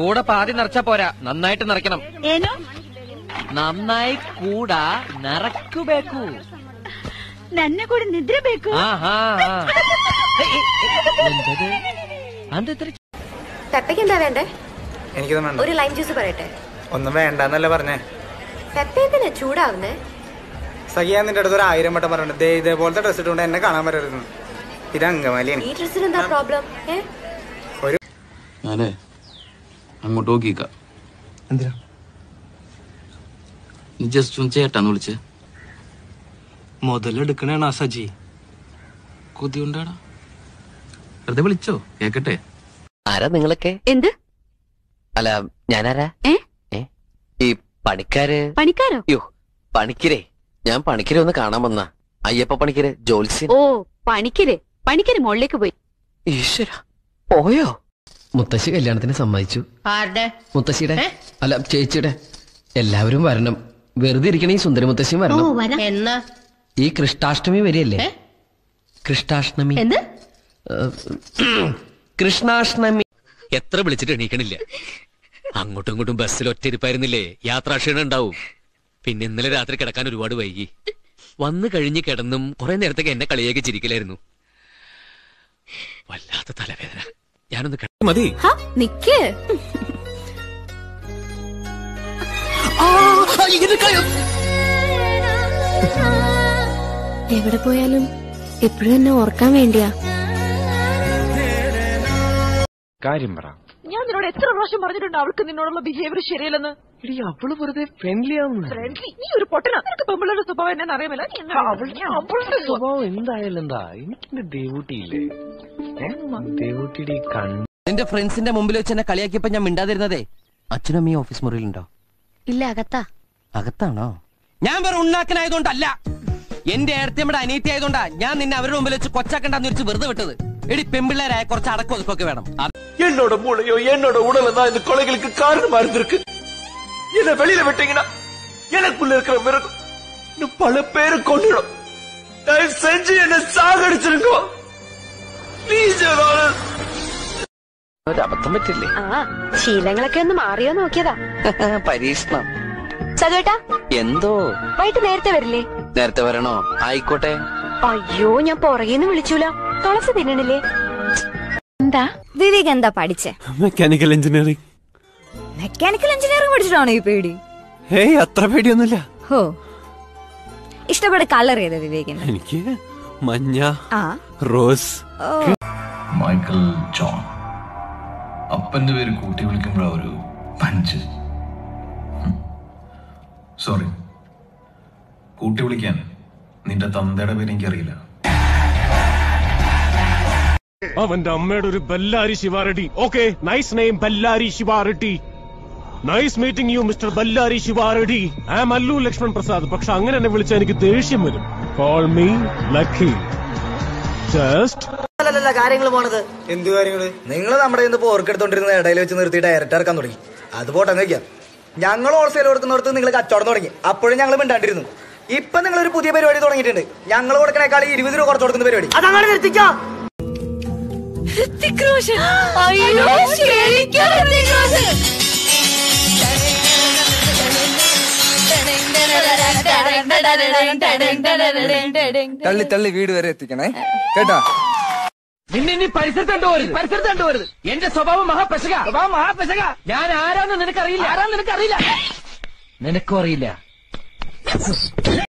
കൂടെ പാതി നിറച്ചാ പോരാ നന്നായിട്ട് നിറയ്ക്കണം ಏನೋ നന്നായി കൂടാ നിറക്കുബേക്കു ನನ್ನ ಕೂಡ ನಿದ್ರೆ ಬೇಕು ആഹാ എന്തത് അതെത്ര പെപ്പയ്ക്ക് എന്താ വേണ്ടേ എനിക്കൊന്നും വേണ്ട ഒരു ലൈം ജ്യൂസ് പറയട്ടെ ഒന്നും വേണ്ടെന്നല്ലേ പറഞ്ഞേ പെപ്പ എന്തിനാ ചൂടാവുന്നേ സഖിയാ നിന്റെ അടുത്ത് ഒരു ആയിരം വട്ടം പറഞ്ഞിട്ടുണ്ട് ദേ ഇതേപോലത്തെ ഡ്രസ് ഇട്ടുകൊണ്ട് എന്നെ കാണാൻ വരരുന്നു ഇത് അങ്കമാലിയാണ് ഈ ഡ്രസ്സിന് എന്താ പ്രോബ്ലം ഏ ഞാനേ അങ്ങോട്ട് നോക്കിക്ക എന്തിനാ നീ ജസ്റ്റ് ഒന്ന് ചേട്ടാന്ന് വിളിച്ചേ മുതലെടുക്കണേണ സജി കൊതി കൊണ്ടാടാ വെറുതെ വിളിച്ചോ കേക്കട്ടെ ആരാ നിങ്ങളൊക്കെ എന്ത് അല്ല ഞാനാരാ ഏ? ഏ? ഈ പണിക്കാര് പണിക്കാരോ യോ പണിക്കരെ ഞാൻ പണിക്കരെ ഒന്ന് കാണാൻ വന്ന അയ്യപ്പ പണിക്കര് ജോത്സ്യൻ ഓ പണിക്കര് പണിക്കര് മുകളിലേക്ക് പോയി ഈശ്വര പോയോ മുത്തശ്ശി കല്യാണത്തിന് സമ്മതിച്ചു ആരുടെ മുത്തശ്ശിയുടെ അല്ല ചേച്ചിയുടെ എല്ലാവരും വരണം വെറുതെ ഇരിക്കണ ഈ സുന്ദര മുത്തശ്ശിയും വരണം എന്നാ ഈ കൃഷ്ണാഷ്ടമി വരികയല്ലേ ഏ? കൃഷ്ണാഷ്ടമി എന്ത് ഏഹ്, കൃഷ്ണാഷ്ടമി എത്ര വിളിച്ചിട്ട് എണീക്കണില്ല അങ്ങോട്ടും ഇങ്ങോട്ടും ബസ്സിൽ ഒറ്റയിരിപ്പായിരുന്നില്ലേ യാത്രാക്ഷീണം ഉണ്ടാവും പിന്നെ ഇന്നലെ രാത്രി കിടക്കാൻ ഒരുപാട് വൈകി വന്നു കഴിഞ്ഞ് കിടന്നും കുറെ നേരത്തേക്ക് എന്നെ കളിയാക്കി ചിരിക്കലായിരുന്നു വല്ലാത്ത തലവേദന ഞാനൊന്ന് കിട- മതി ഹ, നിക്ക് എവിടെ പോയാലും എപ്പോഴും എന്നെ ഓർക്കാൻ വേണ്ടിയാ കാര്യം പറ ഞാൻ നിന്നോട് എത്ര പ്രാവശ്യം പറഞ്ഞിട്ടുണ്ട് അവൾക്ക് നിന്നോടുള്ള ബിഹേവിയർ ശരിയല്ലെന്ന് എടി അവള് വെറുതെ ഫ്രണ്ട്ലി ആവുന്നു ഫ്രണ്ട്ലി നീ ഒരു പൊട്ടനാ നിനക്ക് പെമ്പിളുടെ സ്വഭാവം എന്നെ അറിയാമല്ലോ നീ എന്നാ അവളുടെ അവളുടെ സ്വഭാവം എന്തായാലും എന്താ എനിക്കെന്റെ ദേവൂട്ടിയില്ലേ ദേവൂട്ടിയുടെ ഈ കണ്ണ് എന്റെ ഫ്രണ്ട്സിന്റെ മുമ്പിൽ വെച്ച് എന്നെ കളിയാക്കിയപ്പോ ഞാൻ മിണ്ടാതിരുന്നതേ അച്ഛനും ഈ ഓഫീസ് മുറിയിലുണ്ടോ ഇല്ല അകത്താ അകത്താണോ ഞാൻ വേറെ ഉണ്ണാക്കനായതുകൊണ്ടല്ല എന്റെ ഏടത്തിയമ്മയുടെ അനീതി ആയതുകൊണ്ടാ ഞാൻ നിന്നെ അവരുടെ മുമ്പിൽ വെച്ച് കൊച്ചാക്കണ്ടെന്ന് വെച്ച് വെറുതെ വിട്ടത് എടി പെമ്പിള്ളേരായ കുറച്ച് അടക്കം ഒതുക്കൊക്കെ വേണം അത് என்னோட மூளையோ என்னோட உடலும் தான் இந்த கொலைகளுக்கு காரணமா இருந்திருக்கு என்ன வெளியில விட்டீங்கன்னா எனக்குள்ள இருக்கிற மிருகம் இன்னும் பல பேரை கொண்டுடும் தயவு செஞ்சு என்ன சாகடிச்சிருங்க ப்ளீஸ் ഒരു അബദ്ധം പറ്റില്ലേ ആ ശീലങ്ങളൊക്കെ ഒന്ന് മാറിയോ നോക്കിയതാ പരീക്ഷണം സജേട്ടാ എന്തോ വൈകിട്ട് നേരത്തെ വരില്ലേ നേരത്തെ വരണോ ആയിക്കോട്ടെ അയ്യോ ഞാൻ പുറകേന്ന് വിളിച്ചൂല തുളസി തിന്നണില്ലേ എന്താ വിവേക് എന്താ പഠിച്ചേ മെക്കാനിക്കൽ എഞ്ചിനീയറിംഗ് മെക്കാനിക്കൽ എഞ്ചിനീയറിംഗ് പഠിച്ചിട്ടാണോ ഈ പേടി ഹേയ് അത്ര പേടിയൊന്നുമില്ല ഹോ ഇഷ്ടപ്പെട്ട കളർ ഏതാ വിവേകിന് എനിക്ക് മഞ്ഞ ആ റോസ് മൈക്കിൾ ജോൺ അപ്പന്റെ പേര് കൂട്ടി വിളിക്കുമ്പോഴാ ഒരു പഞ്ച് സോറി കൂട്ടി വിളിക്കാൻ നിന്റെ തന്തയുടെ പേര് എനിക്കറിയില്ല അവന്റെ അമ്മയുടെ ഒരു Bellary Shiva Reddy okay nice name Bellary Shiva Reddy nice meeting you mister Bellary Shiva Reddy I am Allu Laxman Prasad പക്ഷെ അങ്ങനെ എന്നെ വിളിച്ചാൽ എനിക്ക് ദേഷ്യം വരും കോൾ മീ ലക്കി ജസ്റ്റ് കാര്യങ്ങൾ പോണത് എന്ത് കാര്യങ്ങള് നിങ്ങൾ നമ്മുടെ ഇന്ന് പോർക്കെടുത്തോണ്ടിരുന്ന ഇടയിൽ വെച്ച് നിർത്തി ഡയറക്റ്റ് ഇറക്കാൻ തുടങ്ങി അത് പോട്ടെ വെക്കാം ഞങ്ങൾ ഹോൾസെയിൽ കൊടുക്കുന്നിടത്ത് നിങ്ങൾ കച്ചവടം തുടങ്ങി അപ്പോഴും ഞങ്ങൾ മിണ്ടാണ്ടിരുന്നു ഇപ്പൊ നിങ്ങൾ ഒരു പുതിയ പരിപാടി തുടങ്ങിയിട്ടുണ്ട് ഞങ്ങൾ കൊടുക്കണേക്കാൾ ഇരുപത് രൂപ കുറച്ച് കൊടുക്കുന്ന പരിപാടി അതങ്ങനെ നിർത്തിക്കാം അയ്യോ തള്ളി തള്ളി വീട് വരെ എത്തിക്കണേ കേട്ടാ നിന്നെ ഇനി പരിസരത്ത് കണ്ടുപോരുത് പരിസരത്ത് കണ്ടുപോരുത് എന്റെ സ്വഭാവം മഹാപെശക സ്വഭാവം മഹാപെശക ഞാൻ ആരാന്ന് നിനക്കറിയില്ല ആരാന്ന് നിനക്കറിയില്ല നിനക്കും അറിയില്ല